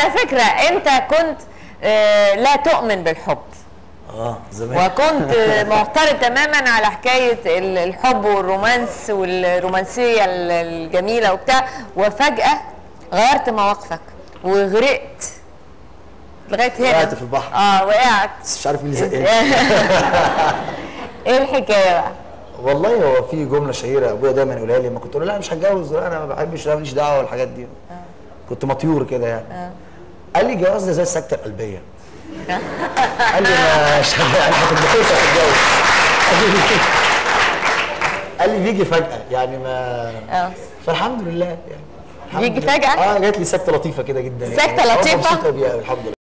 على فكره انت كنت آه، لا تؤمن بالحب اه زمان وكنت معترض تماما على حكايه ال- الحب والرومانس والرومانسيه ال- الجميله وبتاع وفجاه غيرت مواقفك وغرقت لغايه هنا وقعت في البحر. اه وقعت بس مش عارف مين اللي زقني ايه الحكايه بقى؟ والله هو في جمله شهيره ابويا دايما يقولها لي لما كنت اقول له لا مش هتجوز لا انا ما بحبش لا ماليش دعوه والحاجات دي كنت مطيور كده يعني قال لي الجواز ده زي السكته القلبيه قال لي ما مش هت- انا هتتجوز هتتجوز قال لي قال لي بيجي فجاه يعني ما اه فالحمد لله يعني الحمد بيجي لله. فجأة؟ اه جات لي سكته لطيفه كده جدا سكتة يعني. آه، لطيفة؟ مبسوط قوي الحمد لله